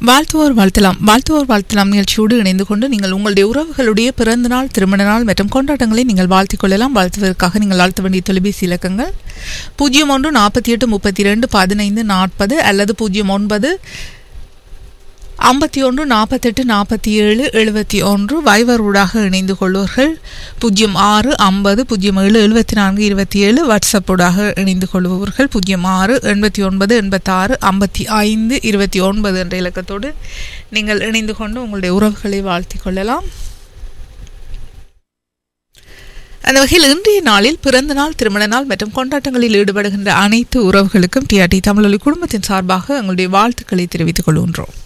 வாழ்த்துவோர் வாழ்த்தலாம் வாழ்த்துவோர் வாழ்த்தலாம் நிகழ்ச்சியோடு இணைந்து கொண்டு நீங்கள் உங்களுடைய உறவுகளுடைய பிறந்த நாள் திருமண நாள் மற்றும் கொண்டாட்டங்களை நீங்கள் வாழ்த்திக் கொள்ளலாம் வாழ்த்துவதற்காக நீங்கள் வாழ்த்த வேண்டிய தொலைபேசி இலக்கங்கள் பூஜ்ஜியம் ஒன்று நாற்பத்தி எட்டு முப்பத்தி ரெண்டு பதினைந்து நாற்பது அல்லது பூஜ்ஜியம் ஒன்பது ஐம்பத்தி ஒன்று நாற்பத்தெட்டு நாற்பத்தி ஏழு எழுபத்தி ஒன்று வைவர் ஊடாக இணைந்து கொள்வோர்கள் பூஜ்ஜியம் ஆறு ஐம்பது பூஜ்ஜியம் ஏழு எழுபத்தி நான்கு இருபத்தி ஏழு வாட்ஸ்அப் ஊடாக இணைந்து கொள்பவர்கள் பூஜ்ஜியம் ஆறு எண்பத்தி ஒன்பது எண்பத்தாறு ஐம்பத்தி ஐந்து இருபத்தி ஒன்பது என்ற இலக்கத்தோடு நீங்கள் இணைந்து கொண்டு உங்களுடைய உறவுகளை வாழ்த்திக் கொள்ளலாம் அந்த வகையில் இன்றைய நாளில் பிறந்த நாள் திருமண நாள் மற்றும் கொண்டாட்டங்களில் ஈடுபடுகின்ற அனைத்து உறவுகளுக்கும் டிஆர்டி தமிழொலி குடும்பத்தின் சார்பாக எங்களுடைய வாழ்த்துக்களை தெரிவித்துக் கொள்கின்றோம்